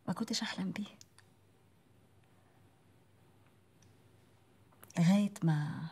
ما كنتش أحلم بيه لغاية ما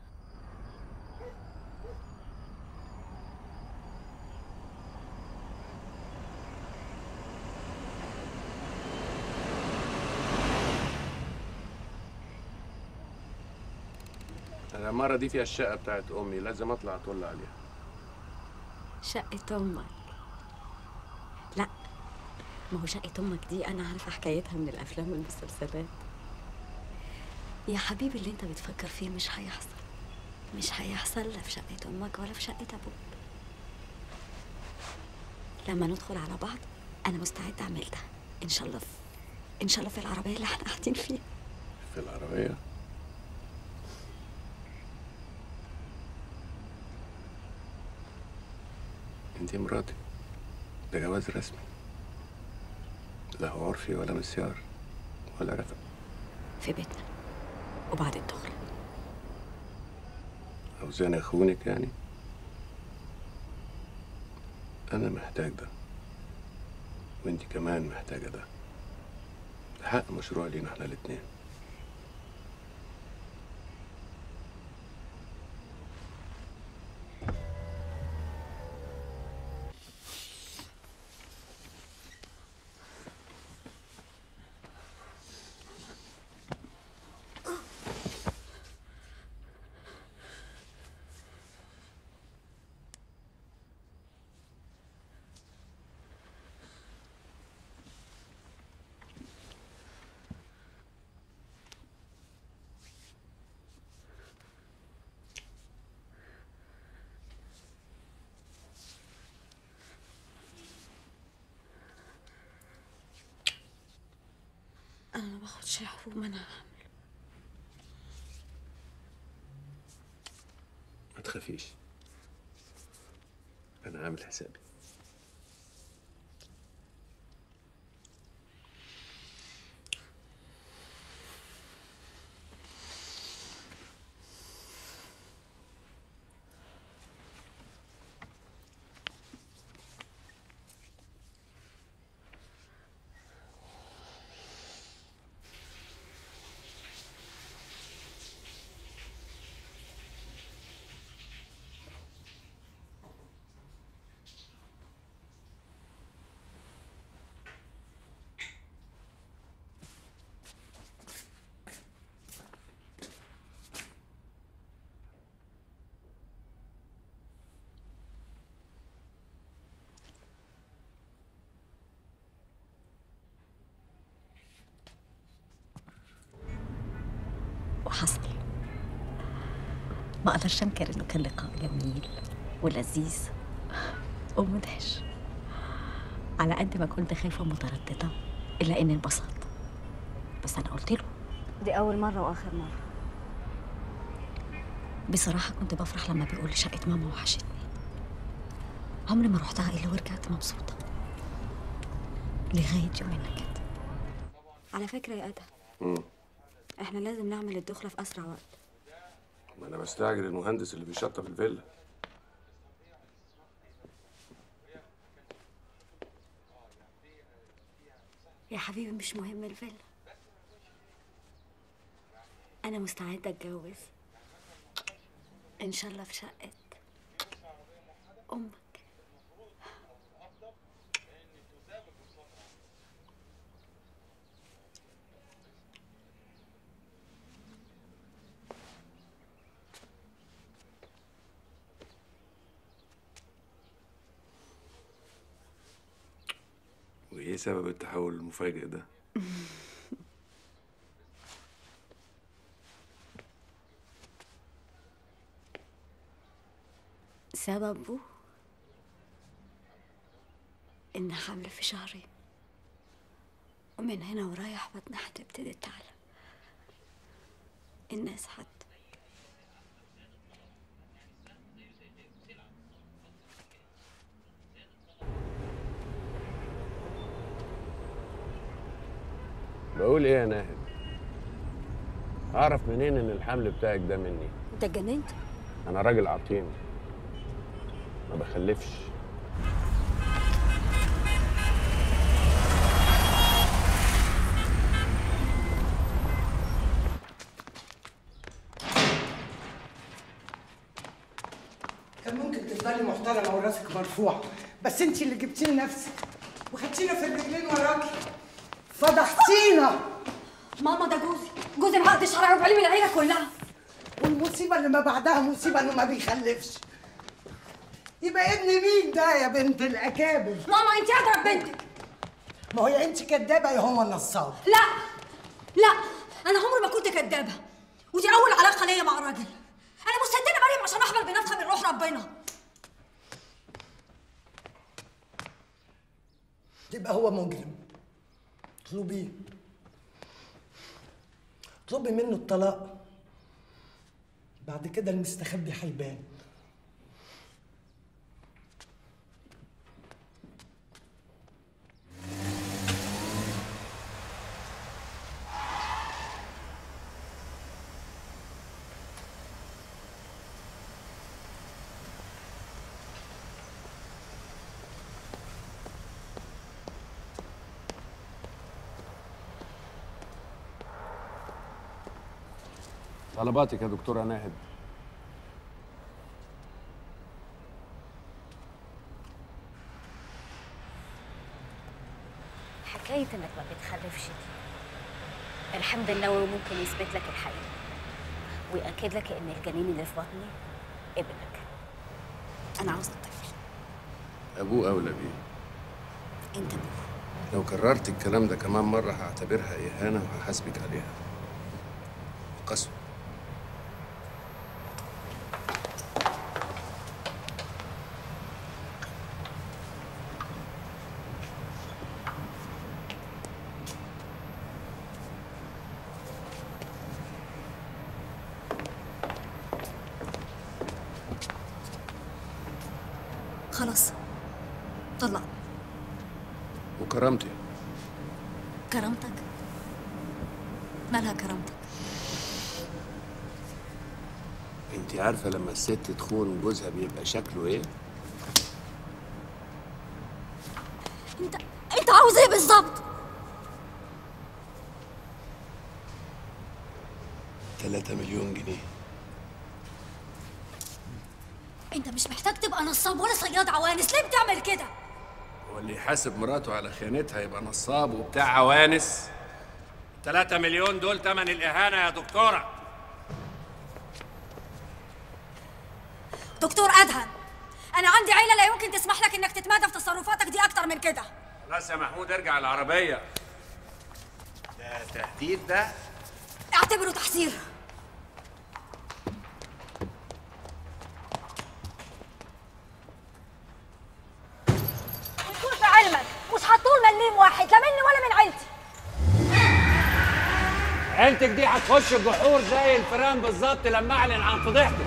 العمارة دي فيها الشقة بتاعت أمي لازم أطلع أطل عليها شقة أمك لا ما هو شقة أمك دي أنا عارفة حكايتها من الأفلام والمسلسلات يا حبيبي اللي أنت بتفكر فيه مش هيحصل مش هيحصل لا في شقة أمك ولا في شقة أبوك لما ندخل على بعض أنا مستعدة أعمل ده إن شاء الله في إن شاء الله في العربية اللي احنا قاعدين فيها في العربية انتي مراتي ده جواز رسمي لا هو عرفي ولا مسيار ولا رفق في بيتنا وبعد الدخل عاوزاني اخونك يعني انا محتاج ده وانتي كمان محتاجة ده ده حق مشروع لينا احنا الاتنين أنا ما باخدش حبوب منع ما تخافيش انا عامل حسابي وحصل ما اقدرش انكر انه كان لقاء جميل ولذيذ ومدهش على قد ما كنت خايفه ومتردده الا اني انبسطت بس انا قلت له دي أول مرة وآخر مرة بصراحه كنت بفرح لما بيقول لي شقه ماما وحشتني عمري ما رحتها الا ورجعت مبسوطه لغايه يومنا كده على فكرة يا أدهم مم. إحنا لازم نعمل الدخلة في أسرع وقت ما انا بستعجل المهندس اللي بيشطب الفيلا يا حبيبي مش مهم الفيلا انا مستعده اتجوز ان شاء الله في شقه امك وايه سبب التحول المفاجئ ده سببه ان حمل في شهرين ومن هنا ورايح بطني هتبتدي تعلى الناس حتى بقول ايه يا ناهد اعرف منين ان الحمل بتاعك ده مني انت اتجننت انا راجل عقيم ما بخلفش راسك مرفوع بس انت اللي جبتيه لنفسك وخدتينا في الرجلين وراكي فضحتينا ماما ده جوزي جوزي معقد شرعي وبعلم العيله كلها والمصيبه اللي ما بعدها مصيبه انه ما بيخلفش يبقى ابن مين ده يا بنت الاكابر ماما انت اضرب بنتك ما هو يا انت كدابه يا هو نصاب لا لا انا عمري ما كنت كدابه ودي اول علاقه ليا مع راجل انا مستدينه مريم عشان احمل بنفسها من روح ربنا يبقى هو مجرم اطلبيه اطلبي منه الطلاق بعد كده المستخبي هيبان طلباتك يا دكتورة ناهد حكاية انك ما بتخلفش دي الحمض النووي ممكن يثبت لك الحقيقة ويأكد لك ان الجنين اللي في بطني ابنك انا عاوزة الطفل أبوه أولى بيه انت ابوه لو كررت الكلام ده كمان مرة هعتبرها إهانة وهحاسبك عليها قسوة خلاص طلق وكرامتي كرامتك مالها كرامتك انت عارفة لما الست تخون جوزها بيبقى شكله ايه؟ انت انت عاوز ايه بالظبط 3 مليون جنيه انت مش محتاج تبقى نصاب ولا صياد عوانس ليه بتعمل كده هو اللي يحاسب مراته على خيانتها يبقى نصاب وبتاع عوانس 3 مليون دول تمن الإهانة يا دكتورة دكتور ادهم انا عندي عيله لا يمكن تسمح لك انك تتمادى في تصرفاتك دي اكتر من كده خلاص يا محمود ارجع العربية ده تهديد ده اعتبره تحذير وتكون في علمك مش هطول مليم واحد لا مني ولا من عيلتي عيلتك دي هتخش الجحور زي الفيران بالظبط لما اعلن عن فضيحتك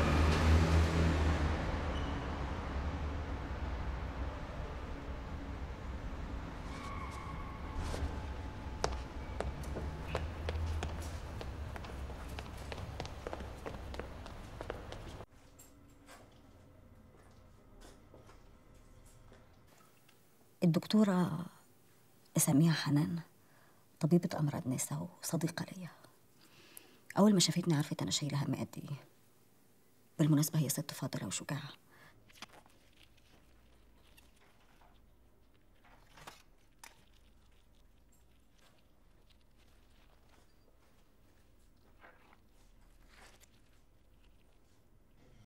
الدكتورة اسميها حنان طبيبة أمراض نساء وصديقة ليا أول ما شافتني عرفت أنا شايلة هم قد إيه بالمناسبة هي ست فاضلة وشجاعة